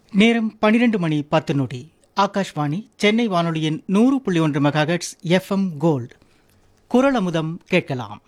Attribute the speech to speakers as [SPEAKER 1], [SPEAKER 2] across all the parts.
[SPEAKER 1] நேரம் பன்னிரண்டு மணி பத்து நொடி ஆகாஷ்வாணி சென்னை வானொலியின் நூறு புள்ளி ஒன்று மெகாஹெட்ஸ் எஃப்எம் கோல்ட் குரல் அமுதம் கேட்கலாம்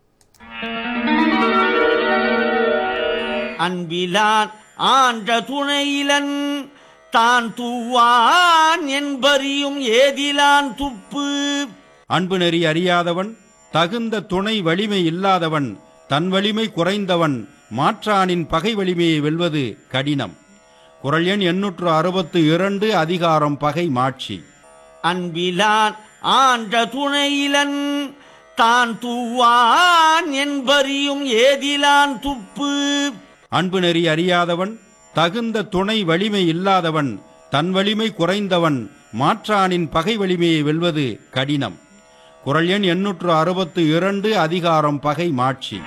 [SPEAKER 2] அன்பிலான் ஆன்ற துணையிலன் தான் தூவான் என்பறியும் ஏதிலான் துப்பு
[SPEAKER 3] அன்பு நெறி அறியாதவன் தகுந்த துணை வலிமை இல்லாதவன் தன் வலிமை குறைந்தவன் மாற்றானின் பகை வலிமையை வெல்வது கடினம் குரல் எண் எண்ணூற்று அறுபத்து இரண்டு அதிகாரம் பகை மாட்சி
[SPEAKER 2] அன்பிலான் ஆன்ற துணையிலன் தான் தூவான் என்பறியும் ஏதிலான் துப்பு
[SPEAKER 3] அன்பு நெறி அறியாதவன் தகுந்த துணை வலிமை இல்லாதவன் தன் வலிமை குறைந்தவன் மாற்றானின் பகை வலிமையை வெல்வது கடினம் குரல் எண் எண்ணூற்று அறுபத்து இரண்டு அதிகாரம் பகை மாட்சி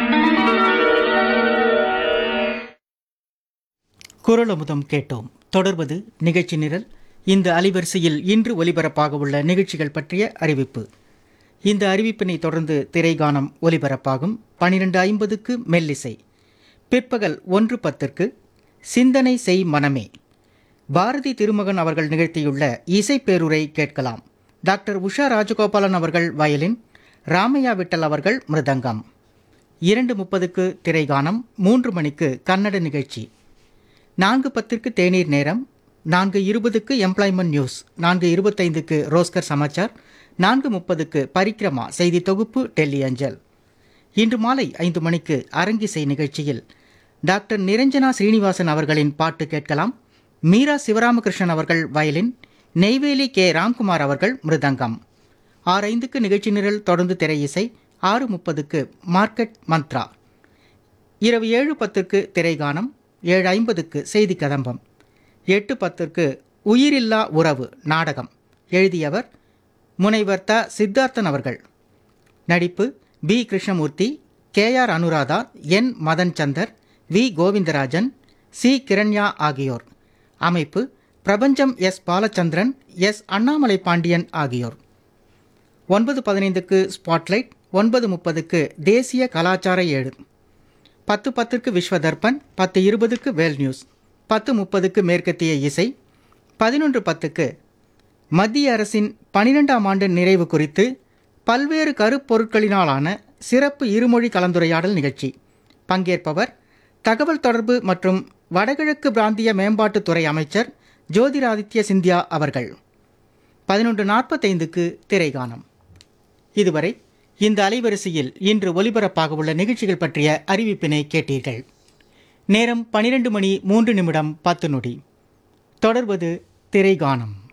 [SPEAKER 1] குரல் அமுதம் கேட்டோம் தொடர்வது நிகழ்ச்சி நிரல் இந்த அலைவரிசையில் இன்று ஒலிபரப்பாக உள்ள நிகழ்ச்சிகள் பற்றிய அறிவிப்பு இந்த அறிவிப்பினை தொடர்ந்து திரைகானம் ஒலிபரப்பாகும் பனிரெண்டு ஐம்பதுக்கு மெல்லிசை பிற்பகல் ஒன்று பத்திற்கு சிந்தனை செய் மனமே பாரதி திருமகன் அவர்கள் நிகழ்த்தியுள்ள இசைப்பேருரை கேட்கலாம் டாக்டர் உஷா ராஜகோபாலன் அவர்கள் வயலின் ராமையா விட்டல் அவர்கள் மிருதங்கம் இரண்டு முப்பதுக்கு திரைகானம் மூன்று மணிக்கு கன்னட நிகழ்ச்சி நான்கு பத்திற்கு தேநீர் நேரம் நான்கு இருபதுக்கு எம்ப்ளாய்மெண்ட் நியூஸ் நான்கு இருபத்தைந்துக்கு ரோஸ்கர் சமாச்சார் நான்கு முப்பதுக்கு பரிக்கிரமா செய்தி தொகுப்பு டெல்லி அஞ்சல் இன்று மாலை ஐந்து மணிக்கு அரங்கிசை நிகழ்ச்சியில் டாக்டர் நிரஞ்சனா ஸ்ரீனிவாசன் அவர்களின் பாட்டு கேட்கலாம் மீரா சிவராமகிருஷ்ணன் அவர்கள் வயலின் நெய்வேலி கே ராம்குமார் அவர்கள் மிருதங்கம் ஆறு ஐந்துக்கு நிகழ்ச்சி நிரல் தொடர்ந்து திரை இசை ஆறு முப்பதுக்கு மார்க்கெட் மந்த்ரா இரவு ஏழு பத்திற்கு திரைகானம் ஏழு ஐம்பதுக்கு செய்தி கதம்பம் எட்டு பத்திற்கு உயிரில்லா உறவு நாடகம் எழுதியவர் முனைவர் த சித்தார்த்தன் அவர்கள் நடிப்பு P Krishnamurthy K R Anuradha N Madan Chandar V Govindarajan C Kiranya ஆகியோர் அமைப்பு பிரபஞ்சம் எஸ் பாலச்சந்திரன் எஸ் அண்ணாமலை பாண்டியன் ஆகியோர் ஒன்பது பதினைந்துக்கு ஸ்பாட்லைட் ஒன்பது முப்பதுக்கு தேசிய கலாச்சார ஏடு பத்து பத்துக்கு விஸ்வ தர்ப்பன் பத்து இருபதுக்கு வேல் நியூஸ் பத்து முப்பதுக்கு மேற்கத்திய இசை பதினொன்று பத்துக்கு மத்திய அரசின் பனிரெண்டாம் ஆண்டு நிறைவு குறித்து பல்வேறு கருப்பொருட்களினாலான சிறப்பு இருமொழி கலந்துரையாடல் நிகழ்ச்சி பங்கேற்பவர் தகவல் தொடர்பு மற்றும் வடகிழக்கு பிராந்திய மேம்பாட்டுத்துறை அமைச்சர் ஜோதிராதித்ய சிந்தியா அவர்கள் பதினொன்று நாற்பத்தைந்துக்கு திரைகானம் இதுவரை இந்த அலைவரிசையில் இன்று ஒலிபரப்பாக உள்ள நிகழ்ச்சிகள் பற்றிய அறிவிப்பினை கேட்டீர்கள் நேரம் பனிரெண்டு மணி மூன்று நிமிடம் பத்து நொடி தொடர்வது திரைகானம்